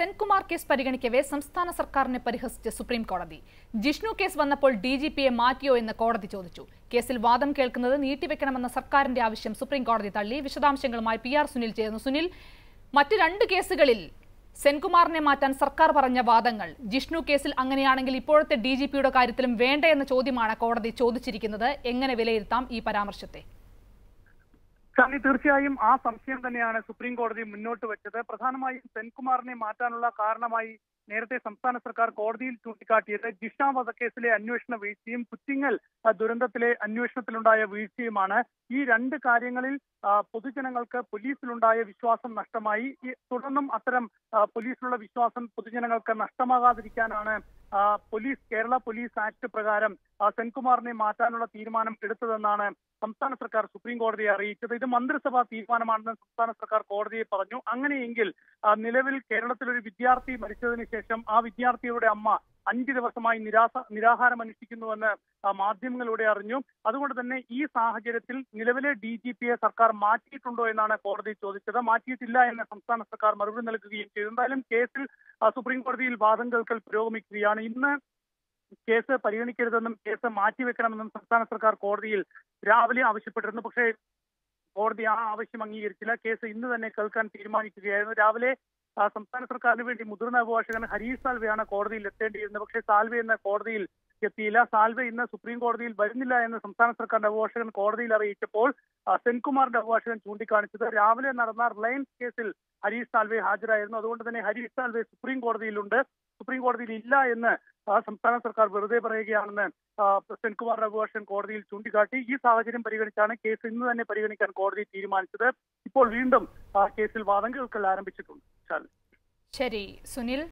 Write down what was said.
Senkumar case പരിഗണിക്കവേ സംസ്ഥാന സർക്കാരിനെ പരിഹസിച്ച് സുപ്രീം കോടതി ജിഷ്ണു കേസ് വന്നപ്പോൾ ഡി ജി പിയെ മാറ്റിയോ എന്ന് കോടതി ചോദിച്ചു കേസിൽ വാദം കേൾക്കുന്നത് നീട്ടിവെക്കണമെന്ന സർക്കാരിന്റെ ആവശ്യം സുപ്രീം കോടതി തള്ളി വിശദാംശങ്ങളുമായി പി ആർ സുനിൽ ചേർന്നു സുനിൽ മറ്റ് രണ്ട് കേസുകളിൽ സെൻകുമാറിനെ മാറ്റാൻ സർക്കാർ പറഞ്ഞ വാദങ്ങൾ ജിഷ്ണു കേസിൽ അങ്ങനെയാണെങ്കിൽ ഇപ്പോഴത്തെ ഡി ജി പിയുടെ കാര്യത്തിലും വേണ്ട എന്ന ചോദ്യമാണ് കോടതി ചോദിച്ചിരിക്കുന്നത് എങ്ങനെ വിലയിരുത്താം ഈ പരാമർശത്തെ ഷാനി തീർച്ചയായും ആ സംശയം തന്നെയാണ് സുപ്രീം കോടതി മുന്നോട്ട് വെച്ചത് പ്രധാനമായും സെൻകുമാറിനെ മാറ്റാനുള്ള കാരണമായി നേരത്തെ സംസ്ഥാന സർക്കാർ കോടതിയിൽ ചൂണ്ടിക്കാട്ടിയത് ജിഷ വധക്കേസിലെ അന്വേഷണ വീഴ്ചയും കുറ്റിങ്ങൽ ആ, ദുരന്തത്തിലെ അന്വേഷണത്തിലുണ്ടായ വീഴ്ചയുമാണ് ഈ രണ്ട് കാര്യങ്ങളിൽ ആ, പൊതുജനങ്ങൾക്ക് പോലീസിലുണ്ടായ വിശ്വാസം നഷ്ടമായി ഈ തുടർന്നും അത്തരം ആ, പോലീസിലുള്ള വിശ്വാസം പൊതുജനങ്ങൾക്ക് നഷ്ടമാകാതിരിക്കാനാണ് ആ, പോലീസ് കേരള പോലീസ് ആക്ട് പ്രകാരം ആ, സെൻകുമാറിനെ മാറ്റാനുള്ള തീരുമാനം എടുത്തതെന്നാണ് സംസ്ഥാന സർക്കാർ സുപ്രീം കോടതിയെ അറിയിച്ചത് ഇത് മന്ത്രിസഭാ തീരുമാനമാണെന്ന് സംസ്ഥാന സർക്കാർ കോടതിയെ പറഞ്ഞു അങ്ങനെയെങ്കിൽ ആ, നിലവിൽ കേരളത്തിൽ ഒരു വിദ്യാർത്ഥി മരിച്ചതിന് ശേഷം ആ വിദ്യാർത്ഥിയുടെ അമ്മ അഞ്ച് ദിവസമായി നിരാസ നിരാഹാരം അനുഷ്ഠിക്കുന്നുവെന്ന് ആ, മാധ്യമങ്ങളിലൂടെ അറിഞ്ഞു അതുകൊണ്ട് തന്നെ ഈ സാഹചര്യത്തിൽ നിലവിലെ ഡി ജി പിയെ സർക്കാർ മാറ്റിയിട്ടുണ്ടോ എന്നാണ് കോടതി ചോദിച്ചത് മാറ്റിയിട്ടില്ല എന്ന് സംസ്ഥാന സർക്കാർ മറുപടി നൽകുകയും ചെയ്തു എന്തായാലും കേസിൽ ആ, സുപ്രീം കോടതിയിൽ വാദം കേൾക്കൽ പുരോഗമിക്കുകയാണ് ഇന്ന് കേസ് പരിഗണിക്കരുതെന്നും കേസ് മാറ്റിവെക്കണമെന്നും സംസ്ഥാന സർക്കാർ കോടതിയിൽ രാവിലെ ആവശ്യപ്പെട്ടിരുന്നു പക്ഷേ കോടതി ആ ആവശ്യം അംഗീകരിച്ചില്ല കേസ് ഇന്ന് തന്നെ കേൾക്കാൻ തീരുമാനിക്കുകയായിരുന്നു രാവിലെ ആ, സംസ്ഥാന സർക്കാരിന് വേണ്ടി മുതിർന്ന അഭിഭാഷകൻ ഹരീഷ് സാൽവെയാണ് കോടതിയിൽ എത്തേണ്ടിയിരുന്നത് പക്ഷേ സാൽവെ ഇന്ന് കോടതിയിൽ എത്തിയില്ല സാൽവെ ഇന്ന് സുപ്രീം കോടതിയിൽ വരുന്നില്ല എന്ന് സംസ്ഥാന സർക്കാരിന്റെ അഭിഭാഷകൻ കോടതിയിൽ അറിയിച്ചപ്പോൾ ആ, സെൻകുമാറിന്റെ അഭിഭാഷകൻ ചൂണ്ടിക്കാണിച്ചത് രാവിലെ നടന്ന റിലയൻസ് കേസിൽ ഹരീഷ് സാൽവെ ഹാജരായിരുന്നു അതുകൊണ്ട് തന്നെ ഹരീഷ് സാൽവെ സുപ്രീം കോടതിയിലുണ്ട് സുപ്രീം കോടതിയിൽ ഇല്ല എന്ന് ആ, സംസ്ഥാന സർക്കാർ വെറുതെ പറയുകയാണെന്ന് ആ, സെൻകുമാറിന്റെ അഭിഭാഷകൻ കോടതിയിൽ ചൂണ്ടിക്കാട്ടി ഈ സാഹചര്യം പരിഗണിച്ചാണ് കേസ് ഇന്ന് തന്നെ പരിഗണിക്കാൻ കോടതി തീരുമാനിച്ചത് ഇപ്പോൾ വീണ്ടും ആ കേസിൽ വാദം കേൾക്കൽ ആരംഭിച്ചിട്ടുണ്ട് ശാലിനി ശരി സുനിൽ